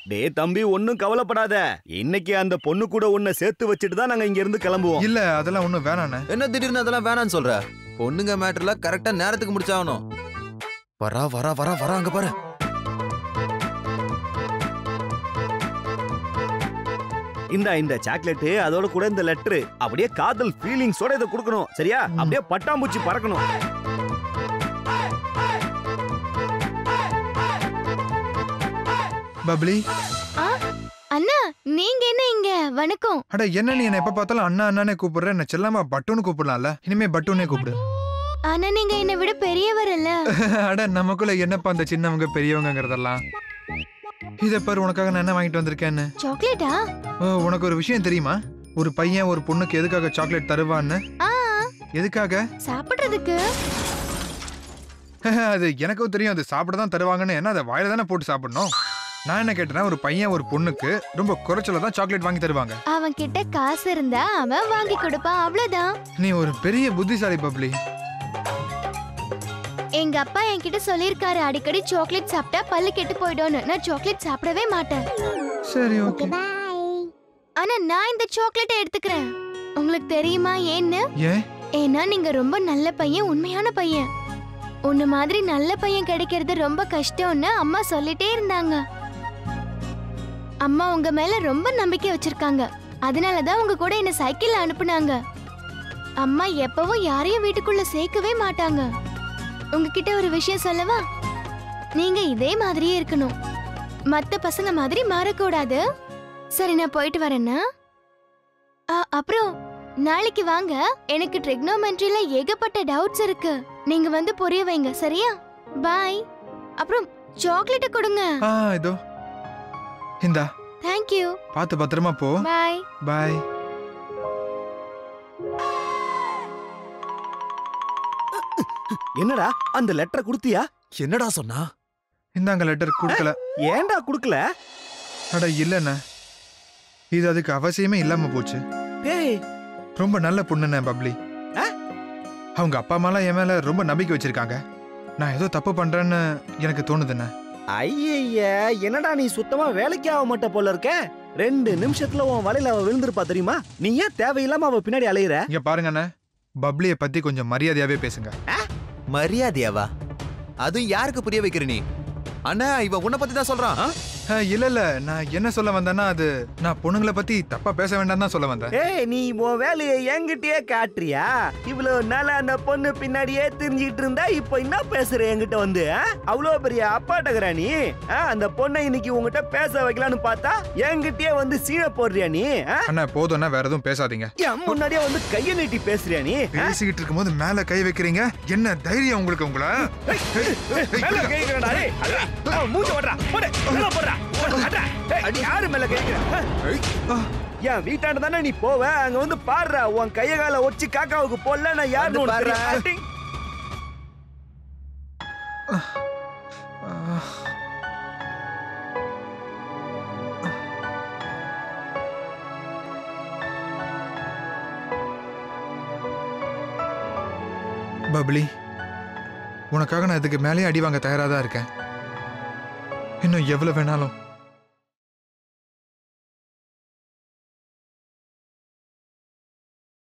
டேய் தம்பி ஒன்னும் கவலைப்படாத இன்னைக்கு அந்த பொண்ணு கூட உன்னை சேர்த்து வச்சுட்டு தான் நாங்க இங்க இருந்து கிளம்புவோம் இல்ல அதெல்லாம் ஒண்ணும் வேணாண்ணே என்ன திடீர்னு அதெல்லாம் வேணாம்னு சொல்ற பொண்ணுங்க மேட்டர்ல கரெக்டா நேரத்துக்கு முடிச்சாகணும் வரா வரா வரா வரா அங்க பாரு இந்த இந்த சாக்லேட் அதோட கூட இந்த லெட்டர் அப்படியே காதல் ஃபீலிங்ஸோட இதை கொடுக்கணும் சரியா அப்படியே பட்டாம்பூச்சி பறக்கணும் பப்ளி ஆ அண்ணா நீங்க என்ன இங்க வணக்கம் அட என்ன நீ என்ன எப்ப பார்த்தாலும் அண்ணா அண்ணானே கூப்பிடுற என்ன செல்லாம பட்டுன்னு கூப்பிடலாம்ல இனிமே பட்டுனே கூப்பிடு ஆனா நீங்க என்னை விட பெரியவர் இல்ல அட நமக்குள்ள என்னப்பா அந்த சின்னவங்க பெரியவங்கங்கிறதெல்லாம் இத பாரு உனக்காக நான் என்ன வாங்கிட்டு வந்திருக்கேன்னு சாக்லேட்டா ஓ உனக்கு ஒரு விஷயம் தெரியுமா ஒரு பையன் ஒரு பொண்ணுக்கு எதுக்காக சாக்லேட் தருவான்னு ஆ எதுக்காக சாப்பிடுறதுக்கு அது எனக்கும் தெரியும் அது சாப்பிட தான் தருவாங்கன்னு என்ன அதை வாயில தானே போட்டு சாப்பிடணும் நான் என்ன கேட்டேன்னா ஒரு பையன் ஒரு பொண்ணுக்கு ரொம்ப குறைச்சல தான் சாக்லேட் வாங்கி தருவாங்க அவன் கிட்ட காசு இருந்தா அவன் வாங்கி கொடுப்பான் அவ்வளவுதான் நீ ஒரு பெரிய புத்திசாலி பப்ளி எங்க அப்பா என்கிட்ட சொல்லிருக்காரு அடிக்கடி சாக்லேட் சாப்பிட்டா பல்லு கெட்டு போயிடும்னு நான் சாக்லேட் சாப்பிடவே மாட்டேன் சரி ஓகே ஆனா நான் இந்த சாக்லேட்டை எடுத்துக்கிறேன் உங்களுக்கு தெரியுமா ஏன்னு ஏன் ஏன்னா நீங்க ரொம்ப நல்ல பையன் உண்மையான பையன் உன்ன மாதிரி நல்ல பையன் கிடைக்கிறது ரொம்ப கஷ்டம்னு அம்மா சொல்லிட்டே இருந்தாங்க அம்மா உங்க மேல ரொம்ப நம்பிக்கை வச்சிருக்காங்க அதனாலதான் உங்க கூட என்ன சைக்கிள்ல அனுப்புனாங்க அம்மா எப்பவும் யாரையும் வீட்டுக்குள்ள சேர்க்கவே மாட்டாங்க உங்ககிட்ட ஒரு விஷயம் சொல்லவா நீங்க இதே மாதிரியே இருக்கணும் மத்த பசங்க மாதிரி மாறக்கூடாது சரி நான் போயிட்டு வரேன்னா ஆ, அப்புறம் நாளைக்கு வாங்க எனக்கு ட்ரிக்னோமெட்ரியில ஏகப்பட்ட டவுட்ஸ் இருக்கு நீங்க வந்து புரிய வைங்க சரியா பாய் அப்புறம் சாக்லேட்டை கொடுங்க ஆ இதோ இந்தா தேங்க்யூ பார்த்து பத்திரமா போ பாய் பாய் என்னடா அந்த லெட்டரை கொடுத்தியா என்னடா சொன்னா இந்தாங்க லெட்டர் கொடுக்கல ஏன்டா கொடுக்கல அட இல்லண்ணே இது அதுக்கு அவசியமே இல்லாம போச்சு டேய் ரொம்ப நல்ல பொண்ணுண்ணே பப்ளி ஆ? அவங்க அப்பா அம்மாலாம் என் மேல ரொம்ப நம்பிக்கை வச்சிருக்காங்க நான் ஏதோ தப்பு பண்றேன்னு எனக்கு தோணுதுண்ணே ஐயய்ய என்னடா நீ சுத்தமா வேலைக்கு ஆக மாட்ட போல இருக்க ரெண்டு நிமிஷத்துல உன் வலையில அவ விழுந்திருப்பா தெரியுமா நீ ஏன் தேவையில்லாம அவ பின்னாடி அலையுற இங்க பாருங்கண்ணே பப்ளியை பத்தி கொஞ்சம் மரியாதையாவே பேசுங்க மரியாதையாவா அதுவும் யாருக்கு புரிய வைக்கிற நீ அண்ணா இவ உன்னை பத்தி தான் சொல்றான் ஆ, இல்ல இல்ல நான் என்ன சொல்ல வந்தேன்னா அது நான் பொண்ணுங்களை பத்தி தப்பா பேச வேண்டாம் தான் சொல்ல வந்தேன் ஏய் நீ உன் வேலையை என்கிட்டயே காட்டுறியா இவ்வளவு நாளா அந்த பொண்ணு பின்னாடியே தெரிஞ்சுக்கிட்டு இருந்தா இப்போ என்ன பேசுற என்கிட்ட வந்து ஆ? அவ்வளவு பெரிய அப்பாட்டகரா நீ ஆ, அந்த பொண்ணை இன்னைக்கு உங்ககிட்ட பேச வைக்கலாம்னு பார்த்தா என்கிட்டயே வந்து சீனை போடுறியா நீ ஆ? அண்ணா போதும்ண்ணா வேற எதுவும் பேசாதீங்க என் முன்னாடியே வந்து கையை நீட்டி பேசுறியா நீ ஆ? பேசிக்கிட்டு இருக்கும்போது மேல கை வைக்கிறீங்க என்ன தைரியம் உங்களுக்கு உங்கள மேல கை வைக்கிறேன்டா, டேய். அட்ரா. அவன் மூஞ்ச ஓடுறா. போடு. மேல போடுறா. போடு. அட்ரா. ஏய், யாரு மேல கை வைக்கிற? ஆ? என் வீட்டாண்ட தானே நீ போவ அங்க வந்து பாடுற உன் கைய கால ஒச்சி காக்காவுக்கு போடல நான் யாருன்னு வந்து உனக்கு பாருடா. தெரியும். அடிங். பப்ளி உனக்காக நான் இதுக்கு மேலேயே அடி வாங்க தயாரா தான் இருக்கேன் இன்னும் எவ்வளவு வேணாலும்